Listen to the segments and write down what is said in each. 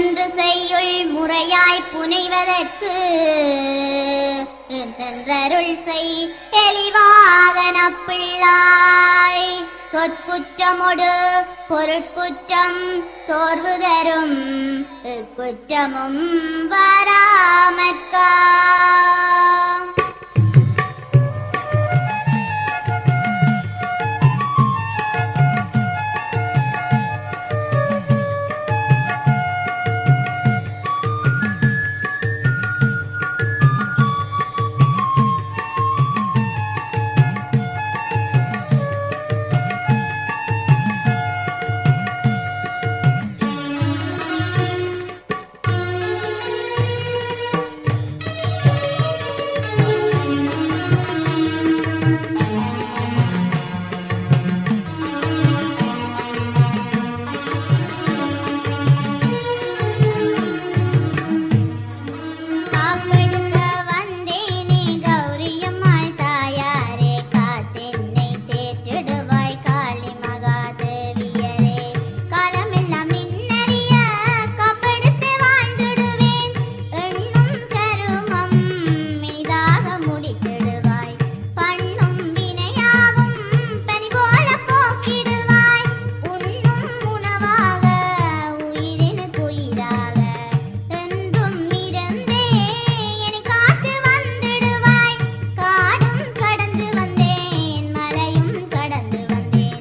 என்று செய்யுள் முறையாய் புனைவதற்கு என்றருள் செய் தெளிவாகன பிள்ளாய் சொற்குற்றமொடு பொருட்குற்றம் சோர்வு தரும் குற்றமும் வராமற்கா காப்பெடுக்க வந்தேனே கௌரியம்மாள் தாயாரே காத்தென்னை தேற்றிடுவாய் காளி மகாதேவியரே காலமெல்லாம் நின்னறிய காப்பெடுத்து வாழ்ந்திடுவேன் எண்ணும் கருமம் இனிதாக முடித்திடுவாய் பண்ணும் வினையாவும் பனி போல போக்கிடுவாய் உண்ணும் உணவாக உயிரினுக்கு உயிராக என்றும் இருந்தே என்னை காத்து வந்திடுவாய் காடும் கடந்து வந்தேன் மலையும் கடந்து வந்தேன்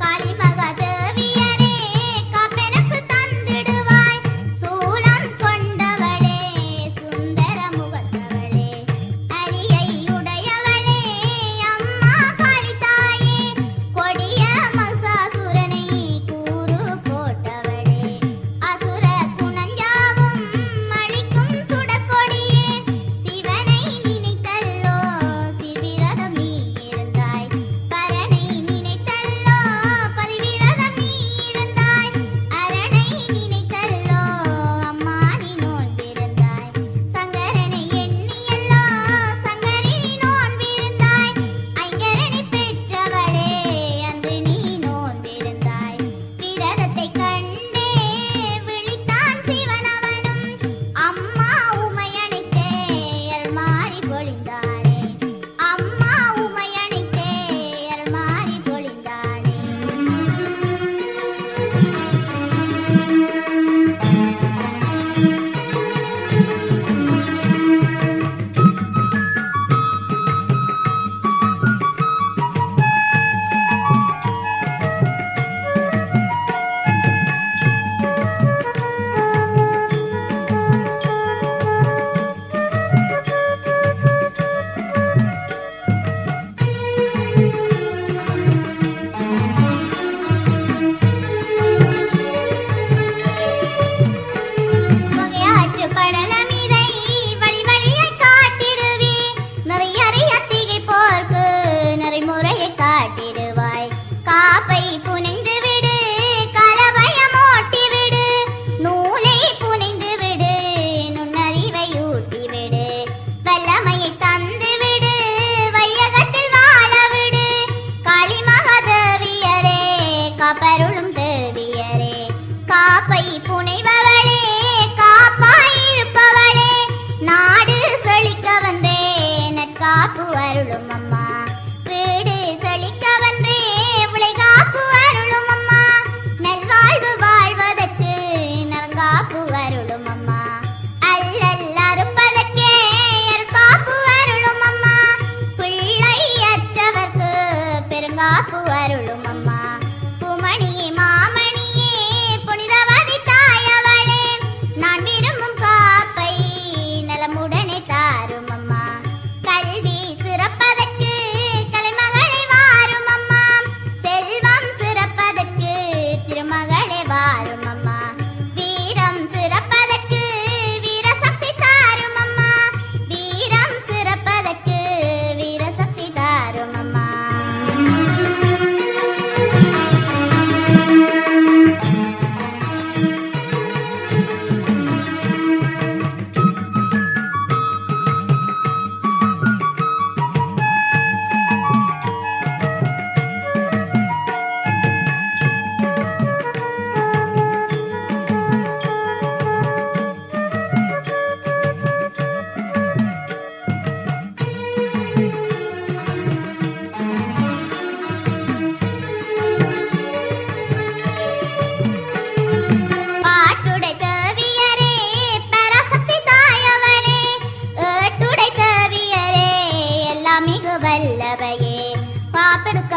காளிமகாதேவியரே காப்பெனக்கு தந்திடுவாய் சூலம் கொண்டவளே சுந்தர முகத்தவளே அரியை உடையவளே அம்மா காளித்தாயே கொடிய மசாசுரனை கூறு போட்டவளே அசுர குணஞ்சாவும் அழிக்கும் சுடற்கொடியே சிவனை நினைத்தல்லோ சிவிரதம் நீ இருந்தாய் பரனை நினைத்தல்லோ பதிவிரதம் நீ இருந்தாய் அரணை நினைத்தல்லோ அம்மா நீ நோன்பிருந்தாய் சங்கரனை எண்ணியல்லோ சங்கரி நீ நோன்பிருந்தாய் ஐங்கரனை பெற்றவளே அன்று நீ நோன்பிருந்தாய் விரதத்தை கண்டே விழித்தான் சிவனவனும் அம்மா உமையணைத்தே மாறி பொழிந்தானே அம்மா உமையணைத்தே மாறி பொழிந்தானே வகையாற்று படலமிதை வழி வழியாய் காட்டிடுவே நிறையறைய திகை போர்க்கு நெறிமுறையை காட்டிடுவாய் காப்பை புனைந்து விடு கலவயம் ஓட்டி விடு நூலை புனைந்து விடு நுண்ணறிவை ஊட்டி விடு வல்லமையை தந்து விடு வையகத்தில் வாழ விடு காளிமகாதேவியரே காப்பருளும் தேவியரே காப்பை புனைபவளே காப்பாயிருப்பவளே நாடு செழிக்க வந்தே நற்காப்பு அருளும் அம்மா வீடு செழிக்க வந்தே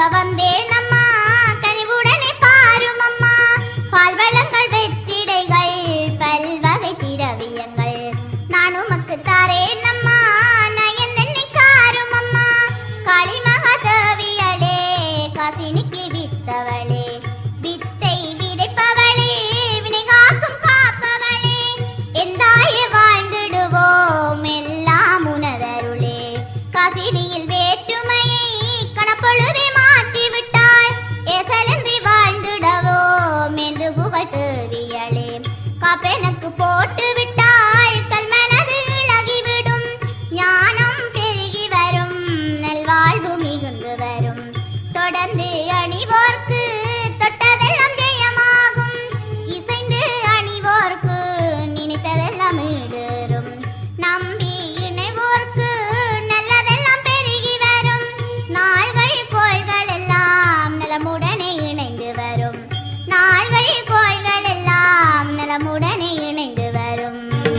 வந்தேன் அம்மா கனிவுடனே பாரும் அம்மா பால் வளங்கள் வெற்றிடைகள் பல்வகை திரவியங்கள் நான் உமக்கு தாரேன் அம்மா நயன் என்னை காரும் அம்மா காளி மகாதேவியளே காசினிக்கு வித்தவளே வித்தை விதைப்பவளே வினை காக்கும் காப்பவளே எந்தாய வாழ்ந்திடுவோம் எல்லாம் உனதருளே காசினியில் வேற்றுமையை கணப்பொழுதே மாற்றி விட்டாள் ஏசலன்றி வாழ்ந்திடவோம் என்று புகழ் தேவியளே காப்பெனக்கு போட்டு விட்டாள் கல்மனது இழகிவிடும் ஞானம் பெருகி வரும் நல்வாழ்வு மிகுந்து வரும் தொடர்ந்து அணிவோர்க்கு தொட்டதெல்லாம் ஜெயமாகும் இசைந்து அணிவோர்க்கு நினைத்ததெல்லாம் ஈடேறும் நம்பி இணைவோர்க்கு நல்லதெல்லாம் பெருகி வரும் நாள்கள் கோள்கள் எல்லாம் நலமுடனே இணைந்து வரும் நாள்கள் கோள்கள் எல்லாம் நலமுடனே இணைந்து வரும்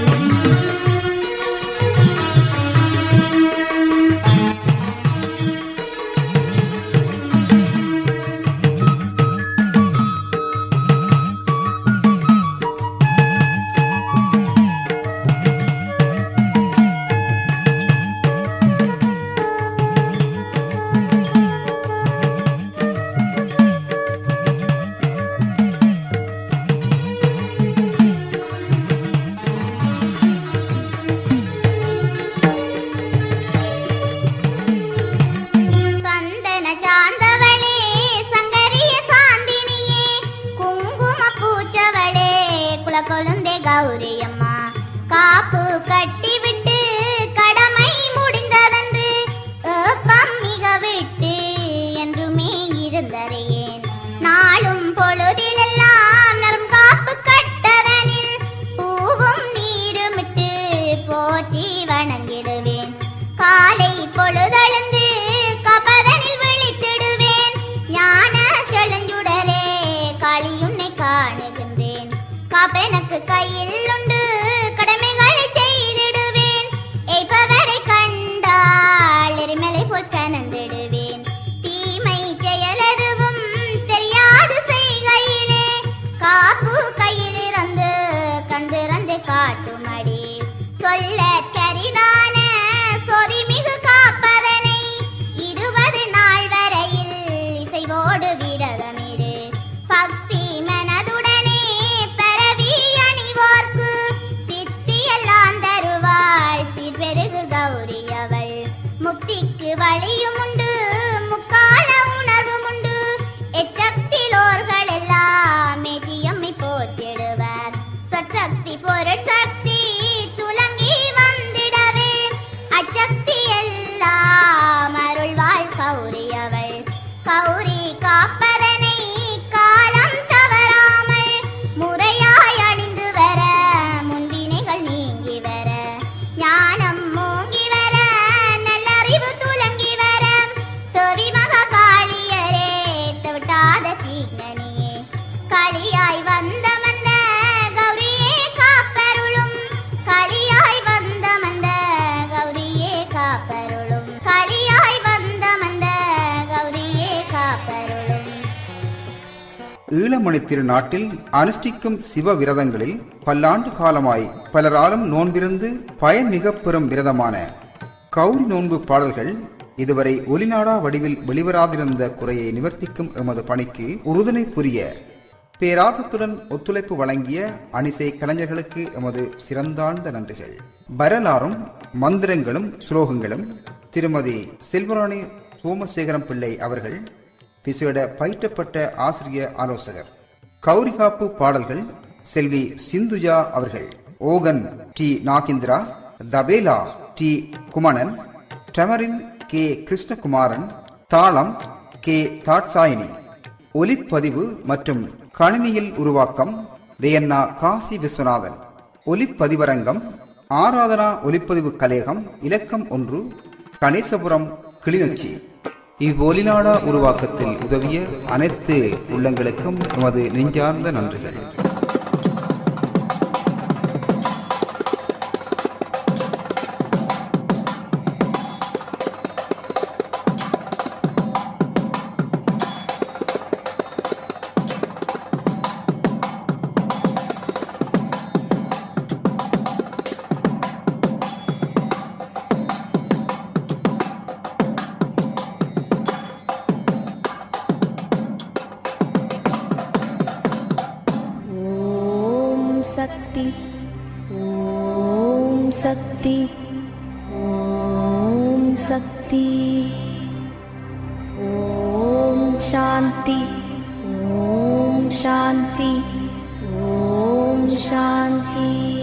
சந்தன சார்ந்தவளே சங்கரிய சாந்தினியே குங்கும பூச்சவளே குலக்கொழுந்தே கௌரியம்மா காப்பு கட்டிவிட்டு கடமை முடிந்ததன்று ஏப்பம் மிக விட்டு என்றுமே இருந்தறையேன் நாளும் பொழுதிலெல்லாம் நரும் காப்பு கட்டதனில் பூவும் நீருமிட்டு போற்றி வணங்கிடுவேன் காலை பொழுதழுந்து கபதனில் விழித்திடுவேன் ஞான செழுஞ்சுடரே காளியுன்னை காணுகின்றேன் காப்பெனக்கு கையில் உண்டு கடமைகளை செய்திடுவேன் எய்பவரை கண்டால் எரிமலை போல் கனந்திடுவேன் தீமை செயலெதுவும் தெரியாது செய்கையிலே காப்பு கையில் இருந்து கண்டிருந்து காட்டுமடி சொல்ல கரிதான சொறி மிகு காப்பதனை இருபது நாள் வரையில் இசைவோடு விரதமிரு பக்தி மனதுடனே பரவி அணிவோர்க்கு சித்தியெல்லாம் தருவாள் சீர்பெருகு கௌரி அவள் முக்திக்கு வழியும் உண்டு முக்கால உணர்வும் உண்டு எச்சக்திலோர்கள் எல்லாம் மேதியம்மை போற்றிடுவர் சொற்சக்தி பொருட்சக்தி துலங்கி வந்திடவே அச்சக்தி எல்லாம் அருள்வாள் கௌரி அவள் கௌரி காப்பதனை காலம் தவறாமல் முறையாய் அணிந்து வர முன்வினைகள் நீங்கி வர ஞானம் மூங்கி வர நல்லறிவு துலங்கி வர செவி மகா காளியரே தவிட்டாத தீக்னனியே களியாய் வந்த மந்த கௌரியே காப்பருளும் களியாய் வந்த மந்த கௌரியே காப்பருளும் களியாய் வந்த மந்த கௌரியே காப்பருளும் ஈழமணி திருநாட்டில் அனுஷ்டிக்கும் சிவ விரதங்களில் பல்லாண்டு காலமாய் பலராலும் நோன்பிருந்து பயன் மிகப் பெறும் விரதமான கௌரி நோன்பு பாடல்கள் இதுவரை ஒலிநாடா வடிவில் வெளிவராதிருந்த குறையை நிவர்த்திக்கும் எமது பணிக்கு உறுதுணை புரிய பேரார்வத்துடன் ஒத்துழைப்பு வழங்கிய அணிசை கலைஞர்களுக்கு எமது சிறந்தாழ்ந்த நன்றிகள் வரலாறும் மந்திரங்களும் ஸ்லோகங்களும் திருமதி செல்வராணி சோமசேகரம் பிள்ளை அவர்கள் விசேட பயிற்றப்பட்ட ஆசிரிய ஆலோசகர் கௌரிகாப்பு பாடல்கள் செல்வி சிந்துஜா அவர்கள் organ T Nagendra tabla T Kumanan tambourine K Krishnakumaran தாளம் கே தாட்சாயினி ஒலிப்பதிவு மற்றும் கணினியில் உருவாக்கம் வேயண்ணா காசி விஸ்வநாதன் ஒலிப்பதிவரங்கம் ஆராதனா ஒலிப்பதிவு கலையகம் இலக்கம் ஒன்று கணேசபுரம் கிளிநொச்சி இவ்வொலிநாடா உருவாக்கத்தில் உதவிய அனைத்து உள்ளங்களுக்கும் எமது நெஞ்சார்ந்த நன்றிகள் சக்தி ஓம் சக்தி ஓம் சக்தி ஓம் சாந்தி ஓம் சாந்தி ஓம் சாந்தி